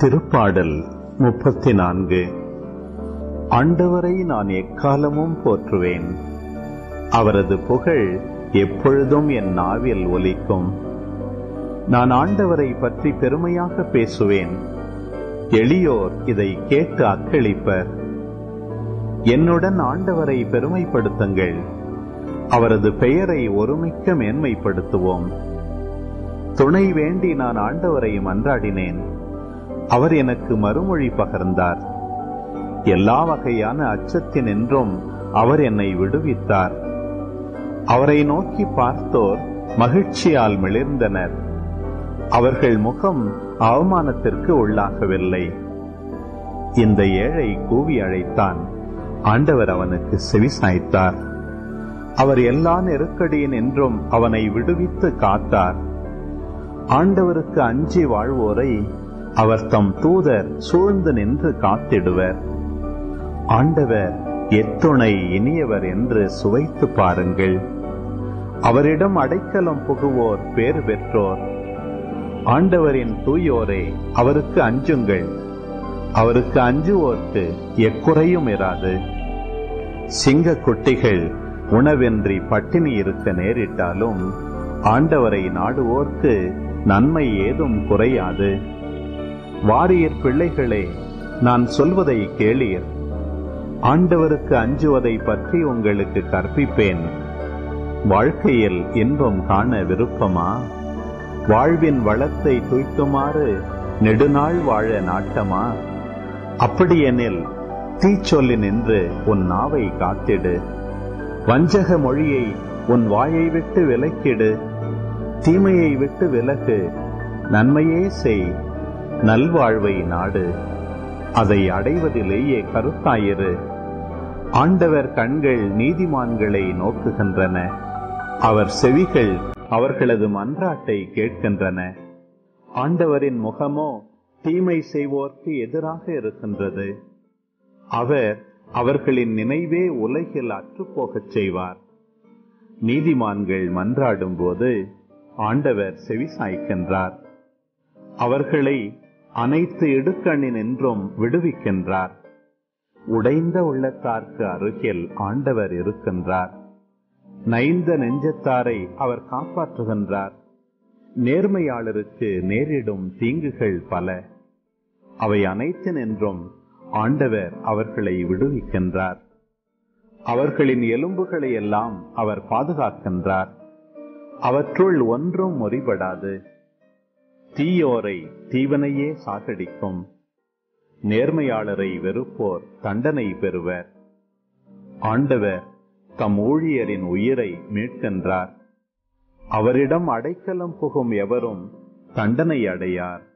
திருப்பாடல் முப்பத்தி நான்கு ஆண்டவரை நான் எக்காலமும் போற்றுவேன் அவரது புகழ் எப்பொழுதும் என் நாவில் ஒலிக்கும் நான் ஆண்டவரை பற்றி பெருமையாக பேசுவேன் எளியோர் இதை கேட்டு அக்களிப்பர் என்னுடன் ஆண்டவரை பெருமைப்படுத்துங்கள் அவரது பெயரை ஒருமிக்க மேன்மைப்படுத்துவோம் துணை வேண்டி நான் ஆண்டவரை மன்றாடினேன் அவர் எனக்கு மறுமொழி பகர்ந்தார் எல்லா வகையான அச்சத்தினின்றும் அவர் என்னை விடுவித்தார் அவரை நோக்கி பார்த்தோர் மகிழ்ச்சியால் மிளிர்ந்தனர் அவர்கள் முகம் அவமானத்திற்கு உள்ளாகவில்லை இந்த ஏழை கூவி அழைத்தான் ஆண்டவர் அவனுக்கு செவிசாய்த்தார் அவர் எல்லா நெருக்கடியின் என்றும் அவனை விடுவித்து காத்தார் ஆண்டவருக்கு அஞ்சி வாழ்வோரை அவர் தம் தூதர் சூழ்ந்து நின்று காத்திடுவர் ஆண்டவர் எத்துணை இனியவர் என்று சுவைத்து பாருங்கள் அவரிடம் அடைக்கலம் புகுவோர் பேறு பெற்றோர் ஆண்டவரின் தூயோரே அவருக்கு அஞ்சுங்கள் அவருக்கு அஞ்சுவோர்க்கு எக்குறையும் இராது சிங்க குட்டிகள் உணவின்றி பட்டினி இருக்க நேரிட்டாலும் ஆண்டவரை நாடுவோர்க்கு நன்மை ஏதும் குறையாது வாரியர் பிள்ளைகளே நான் சொல்வதை கேளீர் ஆண்டவருக்கு அஞ்சுவதை பற்றி உங்களுக்கு கற்பிப்பேன் வாழ்க்கையில் இன்பம் காண விருப்பமா வாழ்வின் வளத்தை தூய்க்குமாறு நெடுநாள் வாழ நாட்டமா அப்படியெனில் தீச்சொல்லி நின்று உன் நாவை காத்திடு வஞ்சக மொழியை உன் வாயை விட்டு விலக்கிடு தீமையை விட்டு விலகு நன்மையே செய் நல்வாழ்வை நாடு அதை அடைவதிலேயே கருத்தாயிரு ஆண்டவர் கண்கள் நீதிமான்களை நோக்குகின்றன அவர் செவிகள் அவர்களது மன்றாட்டை கேட்கின்றன ஆண்டவரின் முகமோ தீமை செய்வோர்க்கு எதிராக இருக்கின்றது அவர் அவர்களின் நினைவே உலகில் அற்றுப்போகச் செய்வார் நீதிமான்கள் மன்றாடும் போது ஆண்டவர் செவிசாய்க்கின்றார் அவர்களை அனைத்து இடுக்கண்ணினின்றும் விடுவிக்கின்றார் உடைந்த உள்ளத்தார்க்கு அருகில் ஆண்டவர் இருக்கின்றார் நைந்த நெஞ்சத்தாரை அவர் காப்பாற்றுகின்றார் நேர்மையாளருக்கு நேரிடும் தீங்குகள் பல அவை அனைத்தினின்றும் ஆண்டவர் அவர்களை விடுவிக்கின்றார் அவர்களின் எலும்புகளை எல்லாம் அவர் பாதுகாக்கின்றார் அவற்றுள் ஒன்றும் முறிபடாது தீயோரை தீவனையே சாகடிக்கும் நேர்மையாளரை வெறுப்போர் தண்டனை பெறுவர் ஆண்டவர் தம் ஊழியரின் உயிரை மீட்கின்றார் அவரிடம் அடைக்கலம் புகும் எவரும் தண்டனை அடையார்